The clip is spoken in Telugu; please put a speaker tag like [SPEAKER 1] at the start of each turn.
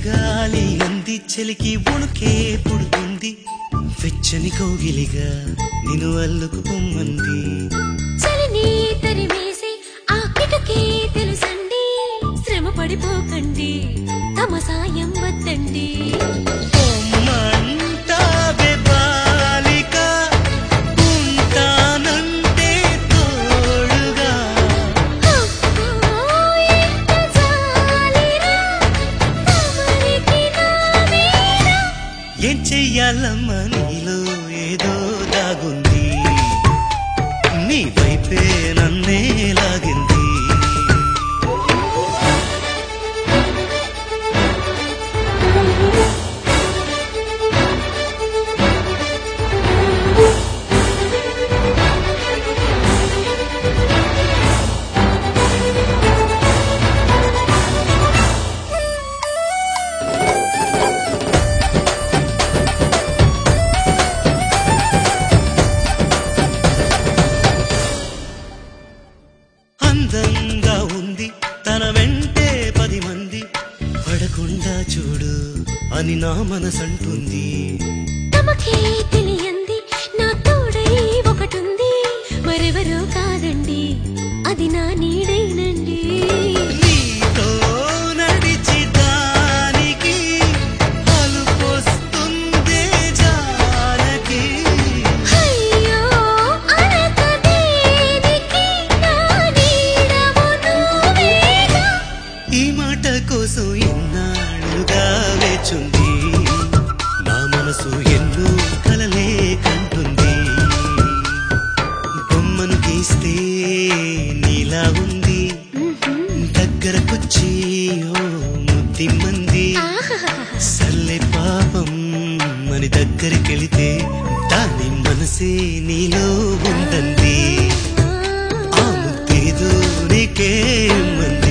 [SPEAKER 1] చలిగాలి అంది చలికి ఉణుకే పుడుతుంది వెచ్చని కౌగిలిగా నిన్ను అల్లుకు పొమ్మంది
[SPEAKER 2] చలిని తరిమేసి ఆ కిటకే తెలుసండి శ్రమ పడిపోకండి తమ సాయం వద్దండి
[SPEAKER 1] పొమ్మంటావే బాలిక, ఉంటానంటే తోడుగా.
[SPEAKER 2] అబ్బో, ఎంత జాలిరా, తమరికి నా మీద.
[SPEAKER 1] ఏం చెయ్యాలమ్మా నీలో ఏదో దాగుంది నీ వైపే నన్నే లాగింది అందంగా ఉంది తన వెంటే పది మంది పడకుండా చూడు అని నా మనసంటుంది
[SPEAKER 2] తమకే తెలియంది నా తోడై ఒకటుంది మరెవరో కాదండి అది నా నీడైనండి
[SPEAKER 1] నీతో నడిచి దానికి అలుపొస్తుందే జానకి
[SPEAKER 2] అయ్యో అనక దేనికి నా నీడవు నువ్వేగా
[SPEAKER 1] ఈ మాట కోసం ఎన్నాళ్ళుగా వేచుంది నా మనసు ఎన్నో కలలే కంటుంది బొమ్మను గీస్తే నీలా ఉంది దగ్గరకొచ్చి ఓ ముద్దిమ్మంది
[SPEAKER 2] ఆహాహాహా.
[SPEAKER 1] సల్లే పాపం అని దగ్గరికెళితే దాని మనసే నీలో ఉందండి ఆ ముత్తేదో నీకే మంది